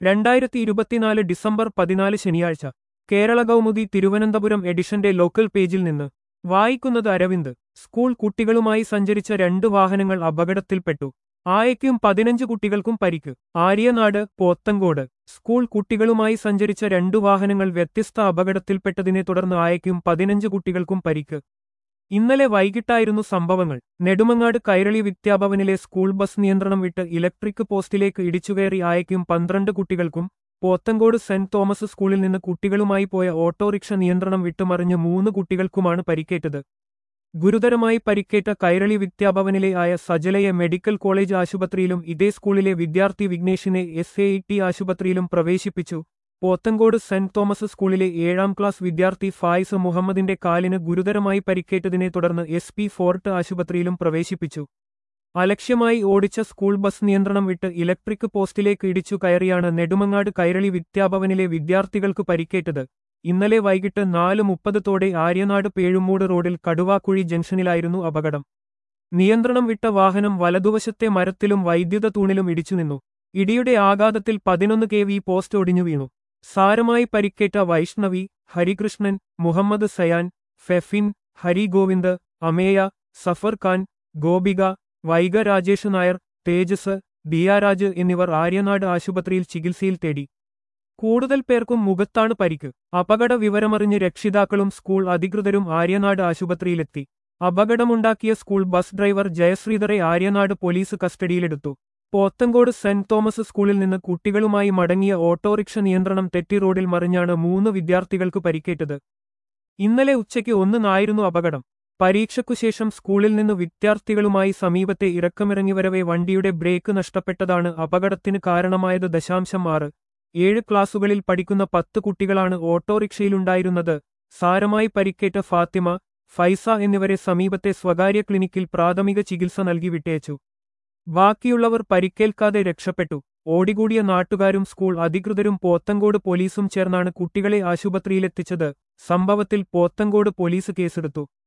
രണ്ടായിരത്തി ഇരുപത്തിനാല് ഡിസംബർ പതിനാല് ശനിയാഴ്ച കേരള കൗമുദി തിരുവനന്തപുരം എഡിഷന്റെ ലോക്കൽ പേജിൽ നിന്ന് വായിക്കുന്നത് അരവിന്ദ് സ്കൂൾ കുട്ടികളുമായി സഞ്ചരിച്ച രണ്ട് വാഹനങ്ങൾ അപകടത്തിൽപ്പെട്ടു ആയയ്ക്കും പതിനഞ്ച് കുട്ടികൾക്കും പരിക്ക് ആര്യനാട് പോത്തങ്കോട് സ്കൂൾ കുട്ടികളുമായി സഞ്ചരിച്ച രണ്ടു വാഹനങ്ങൾ വ്യത്യസ്ത അപകടത്തിൽപ്പെട്ടതിനെ തുടർന്ന് ആയയ്ക്കും പതിനഞ്ച് കുട്ടികൾക്കും പരിക്ക് ഇന്നലെ വൈകിട്ടായിരുന്നു സംഭവങ്ങൾ നെടുമങ്ങാട് കൈരളി വിദ്യാഭവനിലെ സ്കൂൾ ബസ് നിയന്ത്രണം വിട്ട് ഇലക്ട്രിക് പോസ്റ്റിലേക്ക് ഇടിച്ചുകയറി ആയയ്ക്കും പന്ത്രണ്ട് കുട്ടികൾക്കും പോത്തങ്കോട് സെന്റ് തോമസ് സ്കൂളിൽ നിന്ന് കുട്ടികളുമായി പോയ ഓട്ടോറിക്ഷ നിയന്ത്രണം വിട്ടുമറിഞ്ഞ് മൂന്ന് കുട്ടികൾക്കുമാണ് പരിക്കേറ്റത് ഗുരുതരമായി പരിക്കേറ്റ കൈരളി വിദ്യാഭവനിലെ ആയ സജലയെ മെഡിക്കൽ കോളേജ് ആശുപത്രിയിലും ഇതേ സ്കൂളിലെ വിദ്യാർത്ഥി വിഘ്നേഷിനെ എസ് എ ടി ആശുപത്രിയിലും പ്രവേശിപ്പിച്ചു പോത്തങ്കോട് സെന്റ് തോമസ് സ്കൂളിലെ ഏഴാം ക്ലാസ് വിദ്യാർത്ഥി ഫായിസ് മുഹമ്മദിന്റെ കാലിന് ഗുരുതരമായി പരിക്കേറ്റതിനെ തുടർന്ന് എസ് പി ഫോർട്ട് ആശുപത്രിയിലും പ്രവേശിപ്പിച്ചു അലക്ഷ്യമായി ഓടിച്ച സ്കൂൾ ബസ് നിയന്ത്രണം വിട്ട് ഇലക്ട്രിക് പോസ്റ്റിലേക്ക് ഇടിച്ചു കയറിയാണ് നെടുമങ്ങാട് കൈരളി വിദ്യാഭവനിലെ വിദ്യാർത്ഥികൾക്ക് പരിക്കേറ്റത് ഇന്നലെ വൈകിട്ട് നാല് മുപ്പതോടെ ആര്യനാട് പേഴുമൂട് റോഡിൽ കടുവാക്കുഴി ജംഗ്ഷനിലായിരുന്നു അപകടം നിയന്ത്രണം വിട്ട വാഹനം വലതുവശത്തെ മരത്തിലും വൈദ്യുത തൂണിലും ഇടിച്ചുനിന്നു ഇടിയുടെ ആഘാതത്തിൽ പതിനൊന്ന് കെ വി പോസ്റ്റ് ഒടിഞ്ഞു വീണു സാരമായി പരിക്കേറ്റ വൈഷ്ണവി ഹരികൃഷ്ണൻ മുഹമ്മദ് സയാൻ ഫെഫിൻ ഹരി ഗോവിന്ദ് അമേയ സഫർ ഖാൻ ഗോപിക വൈഗ രാജേഷ് നായർ തേജസ് ദിയാരാജ് എന്നിവർ ആര്യനാട് ആശുപത്രിയിൽ ചികിത്സയിൽ തേടി കൂടുതൽ പേർക്കും മുഖത്താണ് പരിക്ക് അപകട വിവരമറിഞ്ഞ് രക്ഷിതാക്കളും സ്കൂൾ അധികൃതരും ആര്യനാട് ആശുപത്രിയിലെത്തി അപകടമുണ്ടാക്കിയ സ്കൂൾ ബസ് ഡ്രൈവർ ജയശ്രീധറെ ആര്യനാട് പോലീസ് കസ്റ്റഡിയിലെടുത്തു പോത്തങ്കോട് സെന്റ് തോമസ് സ്കൂളിൽ നിന്ന് കുട്ടികളുമായി മടങ്ങിയ ഓട്ടോറിക്ഷ നിയന്ത്രണം തെറ്റി റോഡിൽ മറിഞ്ഞാണ് മൂന്ന് വിദ്യാർത്ഥികൾക്ക് പരിക്കേറ്റത് ഇന്നലെ ഉച്ചയ്ക്ക് ഒന്നിനായിരുന്നു അപകടം പരീക്ഷയ്ക്കുശേഷം സ്കൂളിൽ നിന്ന് വിദ്യാർത്ഥികളുമായി സമീപത്തെ ഇറക്കമിറങ്ങിവരവെ വണ്ടിയുടെ ബ്രേക്ക് നഷ്ടപ്പെട്ടതാണ് അപകടത്തിന് കാരണമായത് ദശാംശം ആറ് ഏഴ് ക്ലാസുകളിൽ പഠിക്കുന്ന പത്ത് കുട്ടികളാണ് ഓട്ടോറിക്ഷയിലുണ്ടായിരുന്നത് സാരമായി പരിക്കേറ്റ ഫാത്തിമ ഫൈസ എന്നിവരെ സമീപത്തെ സ്വകാര്യ ക്ലിനിക്കിൽ പ്രാഥമിക ചികിത്സ നൽകി വിട്ടയച്ചു ബാക്കിയുള്ളവർ പരിക്കേൽക്കാതെ രക്ഷപ്പെട്ടു ഓടികൂടിയ നാട്ടുകാരും സ്കൂൾ അധികൃതരും പോത്തങ്കോട് പോലീസും ചേർന്നാണ് കുട്ടികളെ ആശുപത്രിയിലെത്തിച്ചത് സംഭവത്തിൽ പോത്തങ്കോട് പോലീസ് കേസെടുത്തു